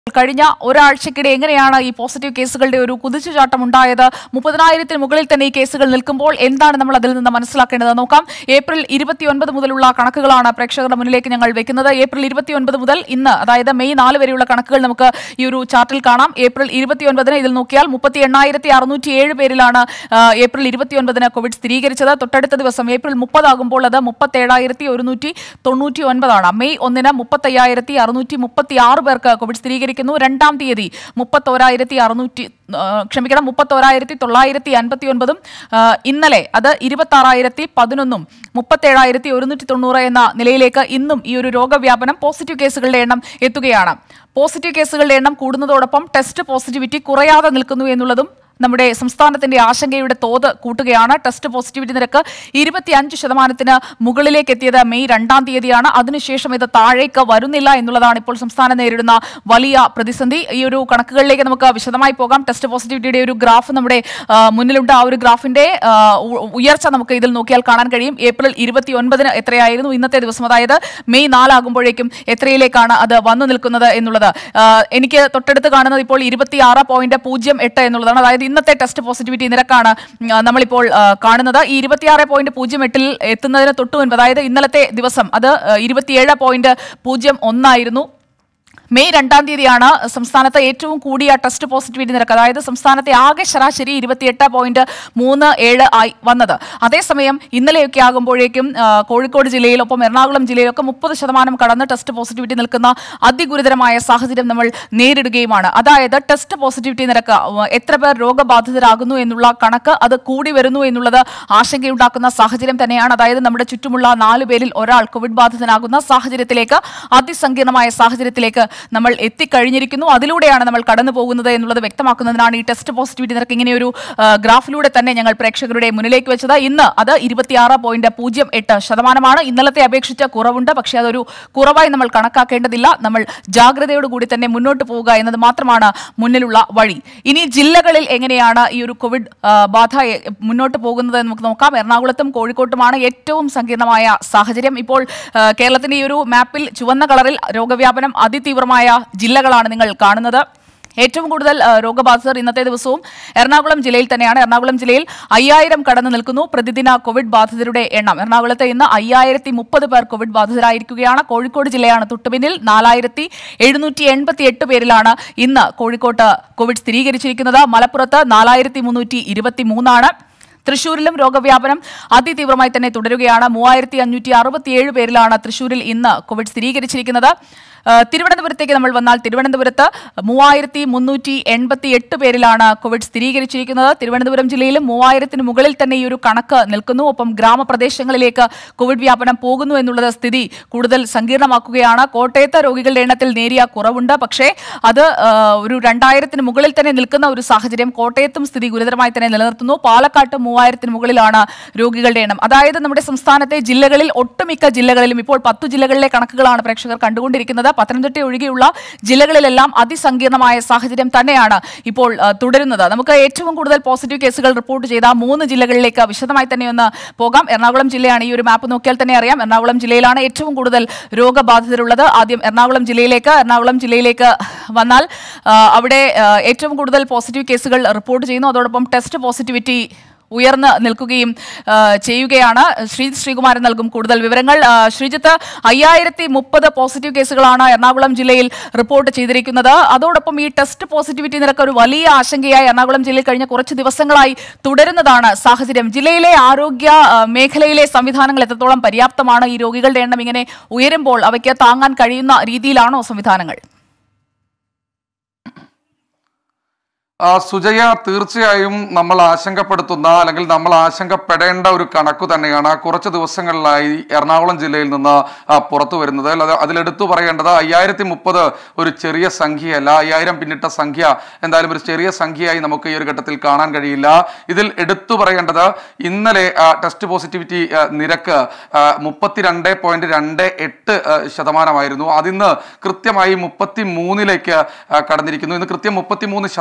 കഴിഞ്ഞ ഒരാഴ്ചക്കിടെ എങ്ങനെയാണ് ഈ പോസിറ്റീവ് കേസുകളുടെ ഒരു കുതിച്ചുചാട്ടം ഉണ്ടായത് മുപ്പതിനായിരത്തിന് മുകളിൽ തന്നെ ഈ കേസുകൾ നിൽക്കുമ്പോൾ എന്താണ് നമ്മൾ അതിൽ നിന്ന് മനസ്സിലാക്കേണ്ടത് നോക്കാം ഏപ്രിൽ ഇരുപത്തിയൊൻപത് മുതലുള്ള കണക്കുകളാണ് പ്രേക്ഷകരുടെ മുന്നിലേക്ക് ഞങ്ങൾ വെക്കുന്നത് ഏപ്രിൽ ഇരുപത്തിയൊൻപത് മുതൽ ഇന്ന് അതായത് മെയ് നാല് വരെയുള്ള കണക്കുകൾ നമുക്ക് ഈ ഒരു ചാർട്ടിൽ കാണാം ഏപ്രിൽ ഇരുപത്തിയൊൻപതിന് ഇതിൽ നോക്കിയാൽ മുപ്പത്തി എണ്ണായിരത്തി അറുന്നൂറ്റി ഏഴ് പേരിലാണ് ആ, ഏപ്രിൽ ഇരുപത്തിയൊൻപതിന് കോവിഡ് സ്ഥിരീകരിച്ചത് തൊട്ടടുത്ത ദിവസം ഏപ്രിൽ മുപ്പതാകുമ്പോൾ അത് മുപ്പത്തേഴായിരത്തി ഒരുന്നൂറ്റി തൊണ്ണൂറ്റി ഒൻപതാണ് മെയ് ഒന്നിന് മുപ്പത്തയ്യായിരത്തി അറുന്നൂറ്റി മുപ്പത്തി ആറ് പേർക്ക് കോവിഡ് സ്ഥിരീകരിക്കുന്നു രണ്ടാം തീയതി മുപ്പത്തോരായിരത്തി അറുന്നൂറ്റി ആ, ക്ഷമിക്കണം മുപ്പത്തോരായിരത്തി തൊള്ളായിരത്തി അൻപത്തി ഒൻപതും ആ, ഇന്നലെ അത് ഇരുപത്തി ആറായിരത്തി പതിനൊന്നും മുപ്പത്തേഴായിരത്തി ഒരുന്നൂറ്റി തൊണ്ണൂറ് എന്ന നിലയിലേക്ക് ഇന്നും ഈ ഒരു രോഗവ്യാപനം പോസിറ്റീവ് കേസുകളുടെ എണ്ണം എത്തുകയാണ് പോസിറ്റീവ് കേസുകളുടെ എണ്ണം കൂടുന്നതോടൊപ്പം ടെസ്റ്റ് പോസിറ്റിവിറ്റി കുറയാതെ നിൽക്കുന്നു എന്നുള്ളതും നമ്മുടെ സംസ്ഥാനത്തിന്റെ ആശങ്കയുടെ തോത് കൂട്ടുകയാണ് ടെസ്റ്റ് പോസിറ്റിവിറ്റി നിരക്ക് ഇരുപത്തിയഞ്ച് ശതമാനത്തിന് മുകളിലേക്ക് എത്തിയത് മെയ് രണ്ടാം തീയതിയാണ് അതിനുശേഷം ഇത് താഴേക്ക് വരുന്നില്ല എന്നുള്ളതാണ് ഇപ്പോൾ സംസ്ഥാനം നേരിടുന്ന വലിയ പ്രതിസന്ധി ഈ ഒരു കണക്കുകളിലേക്ക് നമുക്ക് വിശദമായി പോകാം ടെസ്റ്റ് പോസിറ്റിവിറ്റിയുടെ ഒരു ഗ്രാഫ് നമ്മുടെ ആ, മുന്നിലുണ്ട് ആ ഒരു ഗ്രാഫിന്റെ ആ, ഉ- ഉയർച്ച നമുക്ക് ഇതിൽ നോക്കിയാൽ കാണാൻ കഴിയും ഏപ്രിൽ ഇരുപത്തി ഒൻപതിന് എത്രയായിരുന്നു ഇന്നത്തെ ദിവസം അതായത് മെയ് നാലാകുമ്പോഴേക്കും എത്രയിലേക്കാണ് അത് വന്നു നിൽക്കുന്നത് എന്നുള്ളത് ആ, എനിക്ക് തൊട്ടടുത്ത് കാണുന്നത് ഇപ്പോൾ ഇരുപത്തി ആറ് പോയിന്റ് പൂജ്യം എട്ട് എന്നുള്ളതാണ് അതായത് ഇന്നത്തെ ടെസ്റ്റ് പോസിറ്റിവിറ്റി നിരക്കാണ് ഉം, നമ്മളിപ്പോൾ ആ, കാണുന്നത് ഈ ഇരുപത്തിയാറ് പോയിന്റ് പൂജ്യം എട്ടിൽ എത്തുന്നതിന് തൊട്ടു മുൻപ് അതായത് ഇന്നലത്തെ ദിവസം അത് ഇരുപത്തിയേഴ് പോയിന്റ് പൂജ്യം ഒന്നായിരുന്നു മെയ് രണ്ടാം തീയതിയാണ് സംസ്ഥാനത്ത് ഏറ്റവും കൂടിയ ടെസ്റ്റ് പോസിറ്റിവിറ്റി നിരക്ക് അതായത് സംസ്ഥാനത്തെ ആകെ ശരാശരി ഇരുപത്തിയെട്ട് പോയിന്റ് മൂന്ന് ഏഴ് ആയി വന്നത് അതേസമയം ഇന്നലെയൊക്കെ ആകുമ്പോഴേക്കും ആ, കോഴിക്കോട് ജില്ലയിൽ ഒപ്പം എറണാകുളം ജില്ലയിലൊക്കെ മുപ്പത് ശതമാനം കടന്ന് ടെസ്റ്റ് പോസിറ്റിവിറ്റി നിൽക്കുന്ന അതിഗുരുതരമായ സാഹചര്യം നമ്മൾ നേരിടുകയുമാണ് അതായത് ടെസ്റ്റ് പോസിറ്റിവിറ്റി നിരക്ക് ആ, എത്ര പേർ രോഗബാധിതരാകുന്നു എന്നുള്ള കണക്ക് അത് കൂടി വരുന്നു എന്നുള്ളത് ആശങ്കയുണ്ടാക്കുന്ന സാഹചര്യം തന്നെയാണ് അതായത് നമ്മുടെ ചുറ്റുമുള്ള നാല് പേരിൽ ഒരാൾ കോവിഡ് ബാധിതനാകുന്ന സാഹചര്യത്തിലേക്ക് അതിസങ്കീർണമായ സാഹചര്യത്തിലേക്ക് നമ്മൾ എത്തിക്കഴിഞ്ഞിരിക്കുന്നു അതിലൂടെയാണ് നമ്മൾ കടന്നു പോകുന്നത് എന്നുള്ളത് വ്യക്തമാക്കുന്നതിനാണ് ഈ ടെസ്റ്റ് പോസിറ്റിവിറ്റി നിരക്ക് ഇങ്ങനെയൊരു ആ, ഗ്രാഫിലൂടെ തന്നെ ഞങ്ങൾ പ്രേക്ഷകരുടെ മുന്നിലേക്ക് വെച്ചത് ഇന്ന് അത് ഇരുപത്തിയാറ് പോയിന്റ് പൂജ്യം എട്ട് ശതമാനമാണ് ഇന്നലത്തെ അപേക്ഷിച്ച് കുറവുണ്ട് പക്ഷേ അതൊരു കുറവായി നമ്മൾ കണക്കാക്കേണ്ടതില്ല നമ്മൾ ജാഗ്രതയോടുകൂടി തന്നെ മുന്നോട്ട് പോവുക എന്നത് മാത്രമാണ് മുന്നിലുള്ള വഴി ഇനി ജില്ലകളിൽ എങ്ങനെയാണ് ഈ ഒരു കോവിഡ് ആ, ബാധ എ- മുന്നോട്ട് പോകുന്നത് എന്ന് നമുക്ക് നോക്കാം എറണാകുളത്തും കോഴിക്കോട്ടുമാണ് ഏറ്റവും സങ്കീർണമായ സാഹചര്യം ഇപ്പോൾ ആ, കേരളത്തിന്റെ ഈ ഒരു മാപ്പിൽ ചുവന്ന കളറിൽ രോഗവ്യാപനം അതിതീവ്രമായ ജില്ലകളാണ് നിങ്ങൾ കാണുന്നത് ഏറ്റവും കൂടുതൽ ആ, രോഗബാധിതർ ഇന്നത്തെ ദിവസവും എറണാകുളം ജില്ലയിൽ തന്നെയാണ് എറണാകുളം ജില്ലയിൽ അയ്യായിരം കടന്നു നിൽക്കുന്നു പ്രതിദിന കോവിഡ് ബാധിതരുടെ എണ്ണം എറണാകുളത്ത് ഇന്ന് അയ്യായിരത്തി മുപ്പത് പേർ കോവിഡ് ബാധിതരായിരിക്കുകയാണ് കോഴിക്കോട് ജില്ലയാണ് തൊട്ടുപിന്നിൽ നാലായിരത്തി എഴുന്നൂറ്റി എൺപത്തി എട്ട് പേരിലാണ് ഇന്ന് കോഴിക്കോട്ട് കോവിഡ് സ്ഥിരീകരിച്ചിരിക്കുന്നത് മലപ്പുറത്ത് നാലായിരത്തി മുന്നൂറ്റി ഇരുപത്തി മൂന്നാണ് തൃശൂരിലും രോഗവ്യാപനം അതിതീവ്രമായി തന്നെ തുടരുകയാണ് മൂവായിരത്തി അഞ്ഞൂറ്റി അറുപത്തിയേഴ് പേരിലാണ് തൃശൂരിൽ ഇന്ന് കോവിഡ് സ്ഥിരീകരിച്ചിരിക്കുന്നത് ആ, തിരുവനന്തപുരത്തേക്ക് നമ്മൾ വന്നാൽ തിരുവനന്തപുരത്ത് മൂവായിരത്തി മുന്നൂറ്റി എൺപത്തി എട്ട് പേരിലാണ് കോവിഡ് സ്ഥിരീകരിച്ചിരിക്കുന്നത് തിരുവനന്തപുരം ജില്ലയിലും മൂവായിരത്തിന് മുകളിൽ തന്നെ ഈ ഒരു കണക്ക് നിൽക്കുന്നു ഒപ്പം ഗ്രാമപ്രദേശങ്ങളിലേക്ക് കോവിഡ് വ്യാപനം പോകുന്നു എന്നുള്ളത് സ്ഥിതി കൂടുതൽ സങ്കീർണമാക്കുകയാണ് കോട്ടയത്ത് രോഗികളുടെ എണ്ണത്തിൽ നേരിയ കുറവുണ്ട് പക്ഷേ അത് ആ, ഒരു രണ്ടായിരത്തിന് മുകളിൽ തന്നെ നിൽക്കുന്ന ഒരു സാഹചര്യം കോട്ടയത്തും സ്ഥിതി ഗുരുതരമായി തന്നെ നിലനിർത്തുന്നു പാലക്കാട്ട് മൂവായിരത്തിന് മുകളിലാണ് രോഗികളുടെ എണ്ണം അതായത് നമ്മുടെ സംസ്ഥാനത്തെ ജില്ലകളിൽ ഒട്ടുമിക്ക ജില്ലകളിലും ഇപ്പോൾ പത്തു ജില്ലകളിലെ കണക്കുകളാണ് പ്രേക്ഷകർ കണ്ടുകൊണ്ടിരിക്കുന്നത് പത്തനംതിട്ട ഒഴികെയുള്ള ജില്ലകളിലെല്ലാം അതിസങ്കീർണമായ സാഹചര്യം തന്നെയാണ് ഇപ്പോൾ ആ, തുടരുന്നത് നമുക്ക് ഏറ്റവും കൂടുതൽ പോസിറ്റീവ് കേസുകൾ റിപ്പോർട്ട് ചെയ്ത മൂന്ന് ജില്ലകളിലേക്ക് വിശദമായി തന്നെ ഒന്ന് പോകാം എറണാകുളം ജില്ലയാണ് ഈ ഒരു മാപ്പ് നോക്കിയാൽ തന്നെ അറിയാം എറണാകുളം ജില്ലയിലാണ് ഏറ്റവും കൂടുതൽ രോഗബാധിതരുള്ളത് ആദ്യം എറണാകുളം ജില്ലയിലേക്ക് എറണാകുളം ജില്ലയിലേക്ക് വന്നാൽ ആ, അവിടെ ആ, ഏറ്റവും കൂടുതൽ പോസിറ്റീവ് കേസുകൾ റിപ്പോർട്ട് ചെയ്യുന്നു അതോടൊപ്പം ടെസ്റ്റ് പോസിറ്റിവിറ്റി ഉയർന്ന് നിൽക്കുകയും ആ, ചെയ്യുകയാണ് ശ്രീജിത്ത് ശ്രീകുമാരൻ നൽകും കൂടുതൽ വിവരങ്ങൾ ആ, ശ്രീജിത്ത് അയ്യായിരത്തി മുപ്പത് പോസിറ്റീവ് കേസുകളാണ് എറണാകുളം ജില്ലയിൽ റിപ്പോർട്ട് ചെയ്തിരിക്കുന്നത് അതോടൊപ്പം ഈ ടെസ്റ്റ് പോസിറ്റിവിറ്റി നിരക്ക് ഒരു വലിയ ആശങ്കയായി എറണാകുളം ജില്ലയിൽ കഴിഞ്ഞ കുറച്ച് ദിവസങ്ങളായി തുടരുന്നതാണ് സാഹചര്യം ജില്ലയിലെ ആരോഗ്യ ആ, മേഖലയിലെ സംവിധാനങ്ങൾ എത്രത്തോളം പര്യാപ്തമാണ് ഈ രോഗികളുടെ എണ്ണം ഇങ്ങനെ ഉയരുമ്പോൾ അവയ്ക്ക് താങ്ങാൻ കഴിയുന്ന രീതിയിലാണോ സംവിധാനങ്ങൾ ആ, സുജയ തീർച്ചയായും നമ്മൾ ആശങ്കപ്പെടുത്തുന്ന അല്ലെങ്കിൽ നമ്മൾ ആശങ്കപ്പെടേണ്ട ഒരു കണക്കു തന്നെയാണ് കുറച്ച് ദിവസങ്ങളിലായി എറണാകുളം ജില്ലയിൽ നിന്ന് ആ, പുറത്തു വരുന്നത് അത് അതിലെടുത്തു പറയേണ്ടത് അയ്യായിരത്തി മുപ്പത് ഒരു ചെറിയ സംഖ്യയല്ല അയ്യായിരം പിന്നിട്ട സംഖ്യ എന്തായാലും ഒരു ചെറിയ സംഖ്യയായി നമുക്ക് ഈ ഒരു ഘട്ടത്തിൽ കാണാൻ കഴിയില്ല ഇതിൽ എടുത്തു പറയേണ്ടത് ഇന്നലെ ആ, ടെസ്റ്റ് പോസിറ്റിവിറ്റി ആ, നിരക്ക് മുപ്പത്തിരണ്ട് പോയിന്റ് രണ്ട് എട്ട് ആ, ശതമാനമായിരുന്നു അതിന്ന് കൃത്യമായി മുപ്പത്തി മൂന്നിലേക്ക് കടന്നിരിക്കുന്നു ഇന്ന് കൃത്യം മുപ്പത്തിമൂന്ന് ശതമാനമാണ്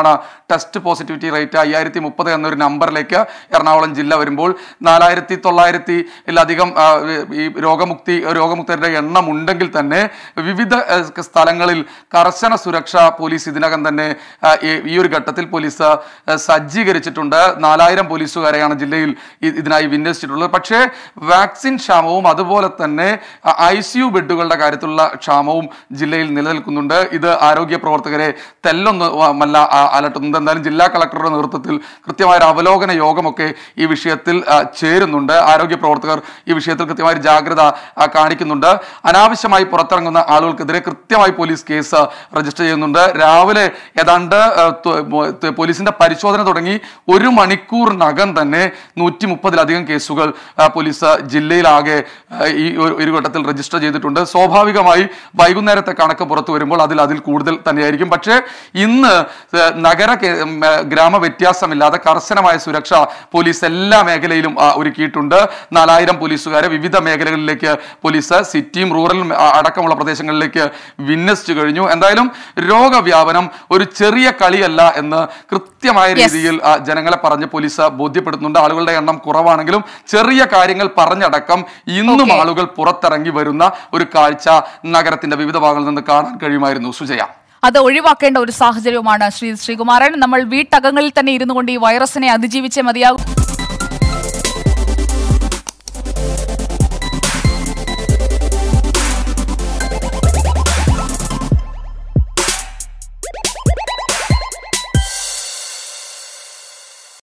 ഇത്തവണ ടെസ്റ്റ് പോസിറ്റിവിറ്റി റേറ്റ് അയ്യായിരത്തി മുപ്പത് എന്നൊരു നമ്പറിലേക്ക് എറണാകുളം ജില്ല വരുമ്പോൾ നാലായിരത്തി തൊള്ളായിരത്തിലധികം ആ, ഈ രോഗമുക്തി രോഗമുക്തരുടെ എണ്ണം ഉണ്ടെങ്കിൽ തന്നെ വിവിധ ഏഹ്, സ്ഥലങ്ങളിൽ കർശന സുരക്ഷ പോലീസ് ഇതിനകം തന്നെ ആ, ഈ- ഈ ഒരു ഘട്ടത്തിൽ പോലീസ് ആ, സജ്ജീകരിച്ചിട്ടുണ്ട് നാലായിരം പോലീസുകാരെയാണ് ജില്ലയിൽ ഇ- ഇതിനായി വിന്യസിച്ചിട്ടുള്ളത് പക്ഷേ വാക്സിൻ ക്ഷാമവും അതുപോലെ തന്നെ ഐ സി യു ബെഡുകളുടെ കാര്യത്തിലുള്ള ക്ഷാമവും ജില്ലയിൽ നിലനിൽക്കുന്നുണ്ട് ഇത് ആരോഗ്യ പ്രവർത്തകരെ തെല്ലൊന്നുമല്ല ആ- അലട്ടുന്നത് എന്തായാലും ജില്ലാ കളക്ടറുടെ നേതൃത്വത്തിൽ കൃത്യമായ ഒരു അവലോകന യോഗമൊക്കെ ഈ വിഷയത്തിൽ ആ, ചേരുന്നുണ്ട് ആരോഗ്യ പ്രവർത്തകർ ഈ വിഷയത്തിൽ കൃത്യമായ ഒരു ജാഗ്രത ആ, കാണിക്കുന്നുണ്ട് അനാവശ്യമായി പുറത്തിറങ്ങുന്ന ആളുകൾക്കെതിരെ കൃത്യമായി പോലീസ് കേസ് രജിസ്റ്റർ ചെയ്യുന്നുണ്ട് രാവിലെ ഏതാണ്ട് ആ, ത- മോ- ത- പോലീസിന്റെ പരിശോധന തുടങ്ങി ഒരു മണിക്കൂറിനകം തന്നെ നൂറ്റി മുപ്പതിലധികം കേസുകൾ ആ, പോലീസ് ജില്ലയിലാകെ ആ, ഈ ഒരു ഒരു ഘട്ടത്തിൽ രജിസ്റ്റർ ചെയ്തിട്ടുണ്ട് സ്വാഭാവികമായി വൈകുന്നേരത്തെ കണക്ക് പുറത്തു വരുമ്പോൾ അതിൽ അതിൽ കൂടുതൽ തന്നെയായിരിക്കും പക്ഷേ ഇന്ന് ഏഹ്, നഗര കേ- ഉം, ഏഹ്, ഗ്രാമ വ്യത്യാസമില്ലാതെ കർശനമായ സുരക്ഷ പോലീസ് എല്ലാ മേഖലയിലും ആ, ഒരുക്കിയിട്ടുണ്ട് നാലായിരം പോലീസുകാരെ വിവിധ മേഖലകളിലേക്ക് പോലീസ് സിറ്റിയും റൂറലും ആ, അടക്കമുള്ള പ്രദേശങ്ങളിലേക്ക് വിന്യസിച്ചു കഴിഞ്ഞു എന്തായാലും രോഗവ്യാപനം ഒരു ചെറിയ കളിയല്ല എന്ന് കൃത്യമായ രീതിയിൽ ആ, ജനങ്ങളെ പറഞ്ഞ് പോലീസ് ബോധ്യപ്പെടുത്തുന്നുണ്ട് ആളുകളുടെ എണ്ണം കുറവാണെങ്കിലും ചെറിയ കാര്യങ്ങൾ പറഞ്ഞടക്കം ഇന്നും ആളുകൾ പുറത്തിറങ്ങി വരുന്ന ഒരു കാഴ്ച നഗരത്തിന്റെ വിവിധ ഭാഗങ്ങളിൽ നിന്ന് കാണാൻ കഴിയുമായിരുന്നു സുജയ അത് ഒഴിവാക്കേണ്ട ഒരു സാഹചര്യവുമാണ് ശ്രീ ശ്രീകുമാരൻ നമ്മൾ വീട്ടകങ്ങളിൽ തന്നെ ഇരുന്നു കൊണ്ട് ഈ വൈറസിനെ അതിജീവിച്ചേ മതിയാകും